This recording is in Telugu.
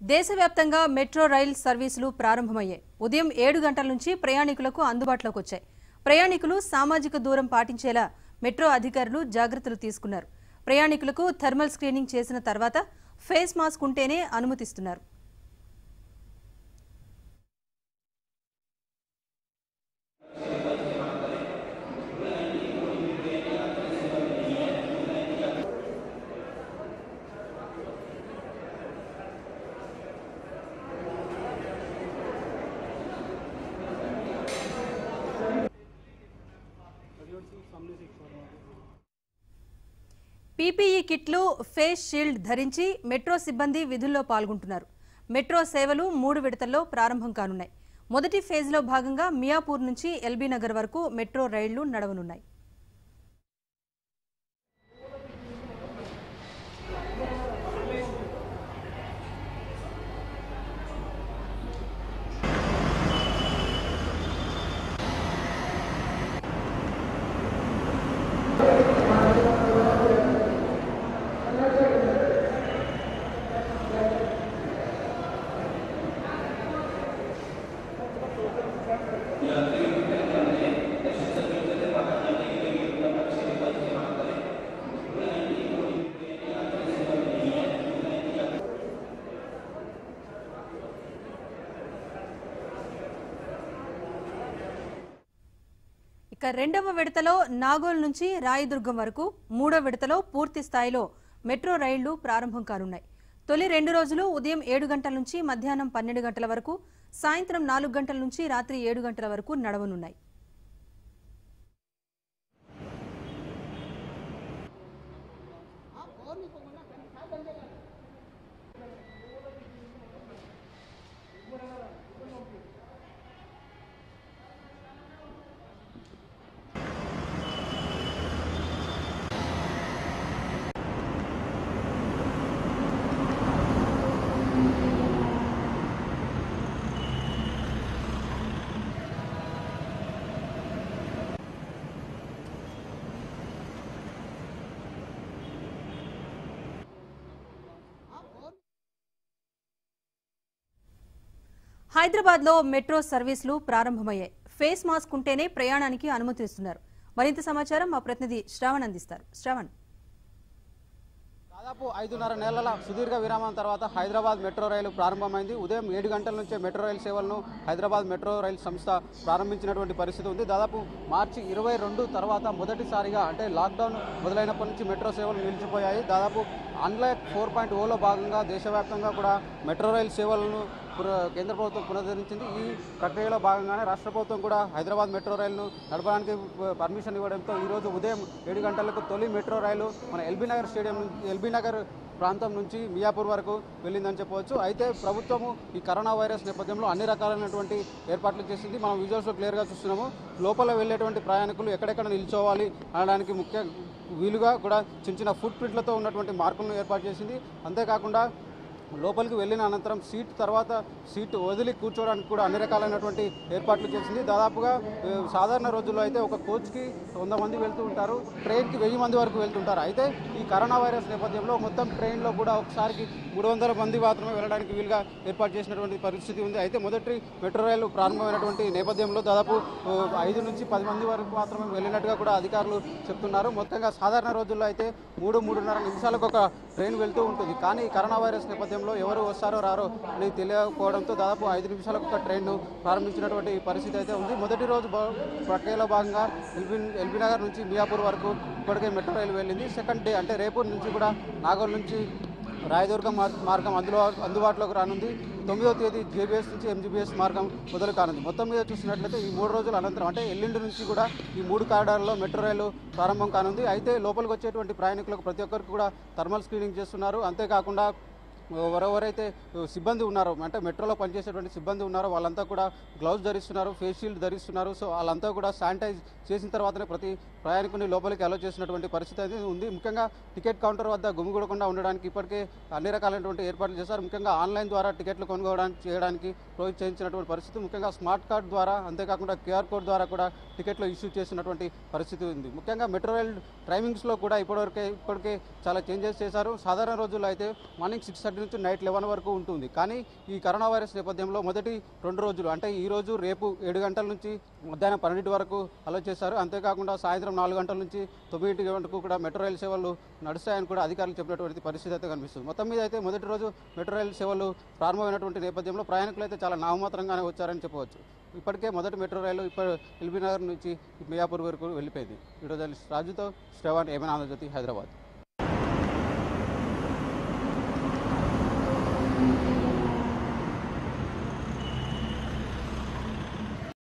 దేశవ్యాప్తంగా మెట్రో రైల్ సర్వీసులు ప్రారంభమయ్యాయి ఉదయం ఏడు గంటల నుంచి ప్రయాణికులకు అందుబాటులోకి వచ్చాయి ప్రయాణికులు సామాజిక దూరం పాటించేలా మెట్రో అధికారులు జాగ్రత్తలు తీసుకున్నారు ప్రయాణికులకు థర్మల్ స్క్రీనింగ్ చేసిన తర్వాత ఫేస్ మాస్క్ ఉంటేనే అనుమతిస్తున్నారు పీపీఈ కిట్లు ఫేస్ షీల్డ్ ధరించి మెట్రో సిబ్బంది విధుల్లో పాల్గొంటున్నారు మెట్రో సేవలు మూడు విడతల్లో ప్రారంభం కానున్నాయి మొదటి ఫేజ్లో భాగంగా మియాపూర్ నుంచి ఎల్బీ నగర్ వరకు మెట్రో రైళ్లు నడవనున్నాయి ఇక రెండవ విడతలో నాగోల్ నుంచి రాయదుర్గం వరకు మూడో విడతలో పూర్తి స్థాయిలో మెట్రో రైళ్లు ప్రారంభం కానున్నాయి తొలి రెండు రోజులు ఉదయం ఏడు గంటల నుంచి మధ్యాహ్నం పన్నెండు గంటల వరకు సాయంత్రం నాలుగు గంటల నుంచి రాత్రి ఏడు గంటల వరకు నడవనున్నాయి హైదరాబాద్లో మెట్రో సర్వీసులు ప్రారంభమయ్యాయి ఫేస్ మాస్క్ ఉంటేనే ప్రయాణానికి అనుమతిస్తున్నారు మరింత సమాచారం మా ప్రతినిధి శ్రావణ్ అందిస్తారు శ్రావణ్ దాదాపు ఐదున్నర నెలల సుదీర్ఘ విరామం తర్వాత హైదరాబాద్ మెట్రో రైలు ప్రారంభమైంది ఉదయం ఏడు గంటల నుంచే మెట్రో రైలు సేవలను హైదరాబాద్ మెట్రో రైలు సంస్థ ప్రారంభించినటువంటి పరిస్థితి ఉంది దాదాపు మార్చి ఇరవై రెండు తర్వాత మొదటిసారిగా అంటే లాక్డౌన్ మొదలైనప్పటి నుంచి మెట్రో సేవలు నిలిచిపోయాయి దాదాపు అన్లాక్ ఫోర్ పాయింట్ ఓలో భాగంగా దేశవ్యాప్తంగా కూడా మెట్రో రైలు సేవలను పున- కేంద్ర ప్రభుత్వం పునరుద్ధరించింది ఈ ప్రక్రియలో భాగంగానే రాష్ట్ర ప్రభుత్వం కూడా హైదరాబాద్ మెట్రో రైలును నడపడానికి ప- పర్మిషన్ ఇవ్వడంతో ఈరోజు ఉదయం ఏడు గంటలకు తొలి మెట్రో రైలు మన ఎల్బీ నగర్ స్టేడియం నుంచి ఎల్బీ నగర్ ప్రాంతం నుంచి మియాపూర్ వరకు వెళ్ళిందని చెప్పవచ్చు అయితే ప్రభుత్వము ఈ కరోనా వైరస్ నేపథ్యంలో అన్ని రకాలైనటువంటి ఏర్పాట్లు చేసింది మనం విజువల్స్లో క్లియర్గా చూస్తున్నాము లోపల వెళ్ళేటువంటి ప్రయాణికులు ఎక్కడెక్కడ నిల్చోవాలి అనడానికి ముఖ్య వీలుగా కూడా చిన్న చిన్న ఫుట్ ప్రింట్లతో ఉన్నటువంటి మార్కులను ఏర్పాటు చేసింది అంతేకాకుండా లోపలికి వెళ్ళిన అనంతరం సీట్ తర్వాత సీట్ వదిలి కూర్చోవడానికి కూడా అన్ని రకాలైనటువంటి ఏర్పాట్లు చేసింది దాదాపుగా ఏ, సాధారణ రోజుల్లో అయితే ఒక కోచ్కి వంద మంది వెళ్తూ ఉంటారు ట్రైన్కి వెయ్యి మంది వరకు వెళ్తుంటారు అయితే ఈ కరోనా వైరస్ నేపథ్యంలో మొత్తం ట్రైన్లో కూడా ఒకసారికి మూడు వందల మంది మాత్రమే వెళ్ళడానికి వీలుగా ఏర్పాటు చేసినటువంటి పరిస్థితి ఉంది అయితే మొదటి మెట్రో రైలు ప్రారంభమైనటువంటి నేపథ్యంలో దాదాపు ఓ, ఐదు నుంచి పది మంది వరకు మాత్రమే వెళ్ళినట్టుగా కూడా అధికారులు చెప్తున్నారు మొత్తంగా సాధారణ రోజుల్లో అయితే మూడు మూడున్నర నిమిషాలకు ఒక ట్రైన్ వెళ్తూ ఉంటుంది కానీ ఈ కరోనా వైరస్ నేపథ్యంలో ఎవరు వస్తారో రారో అని తెలియకపోవడంతో దాదాపు ఐదు నిమిషాలకు ఒక ట్రైన్ను ప్రారంభించినటువంటి పరిస్థితి అయితే ఉంది మొదటి రోజు బా- ప్రక్రియలో భాగంగా ఎల్బీ ఎల్బీ నగర్ నుంచి మియాపూర్ వరకు ఇప్పటికే మెట్రో రైలు వెళ్ళింది సెకండ్ డే అంటే రేపు నుంచి కూడా నాగోల్ నుంచి రాయదుర్గం మార్- మార్గం అందులో అందుబాటులోకి రానుంది తొమ్మిదో తేదీ జేబీఎస్ నుంచి ఎంజీబీఎస్ మార్గం మొదలు కానుంది మొత్తం మీద చూసినట్లయితే ఈ మూడు రోజుల అనంతరం అంటే ఎల్లుండి నుంచి కూడా ఈ మూడు కారిడార్లో మెట్రో రైలు ప్రారంభం కానుంది అయితే లోపలికి వచ్చేటువంటి ప్రయాణికులకు ప్రతి ఒక్కరికి కూడా థర్మల్ స్క్రీనింగ్ చేస్తున్నారు అంతేకాకుండా ఎవరెవరైతే సిబ్బంది ఉన్నారో అంటే మెట్రోలో పనిచేసేటువంటి సిబ్బంది ఉన్నారో వాళ్ళంతా కూడా గ్లౌజ్ ధరిస్తున్నారు ఫేస్ షీల్డ్ ధరిస్తున్నారు సో వాళ్ళంతా కూడా శానిటైజ్ చేసిన తర్వాతనే ప్రతి ప్రయాణికుని లోపలికి అలో చేసినటువంటి పరిస్థితి అయితే ఉంది ముఖ్యంగా టికెట్ కౌంటర్ వద్ద గుమిగూడకుండా ఉండడానికి ఇప్పటికే అన్ని రకాలైనటువంటి ఏర్పాట్లు చేశారు ముఖ్యంగా ఆన్లైన్ ద్వారా టికెట్లు కొనుక్కోవడానికి చేయడానికి ప్రొవైడ్ చేయించినటువంటి పరిస్థితి ముఖ్యంగా స్మార్ట్ కార్డ్ ద్వారా అంతేకాకుండా క్యూఆర్ కోడ్ ద్వారా కూడా టికెట్లు ఇష్యూ చేసినటువంటి పరిస్థితి ఉంది ముఖ్యంగా మెట్రో రైల్ టైమింగ్స్లో కూడా ఇప్పటివరకే ఇప్పటికే చాలా చేంజెస్ చేశారు సాధారణ రోజుల్లో అయితే మార్నింగ్ సిక్స్ థర్టీ నుంచి నైట్ లెవెన్ వరకు ఉంటుంది కానీ ఈ కరోనా వైరస్ నేపథ్యంలో మొదటి రెండు రోజులు అంటే ఈ రోజు రేపు ఏడు గంటల నుంచి మధ్యాహ్నం పన్నెండు వరకు అలో చేశారు అంతేకాకుండా సాయంత్రం నాలుగు గంటల నుంచి తొమ్మిది వరకు కూడా మెట్రో రైలు సేవలు నడుస్తాయని కూడా అధికారులు చెప్పినటువంటి పరిస్థితి అయితే కనిపిస్తుంది మొత్తం మీద అయితే మొదటి రోజు మెట్రో రైలు సేవలు ప్రారంభమైనటువంటి నేపథ్యంలో ప్రయాణికులు అయితే చాలా నామమాత్రంగానే వచ్చారని చెప్పవచ్చు ఇప్పటికే మొదటి మెట్రో రైలు ఇప్పుడు ఎల్బీ నగర్ నుంచి మియాపూర్ వరకు వెళ్ళిపోయింది వీడియో జర్నలిస్ట్ రాజుతో శ్రవణ్ ఏమైనా ఆంధ్రజ్యోతి హైదరాబాద్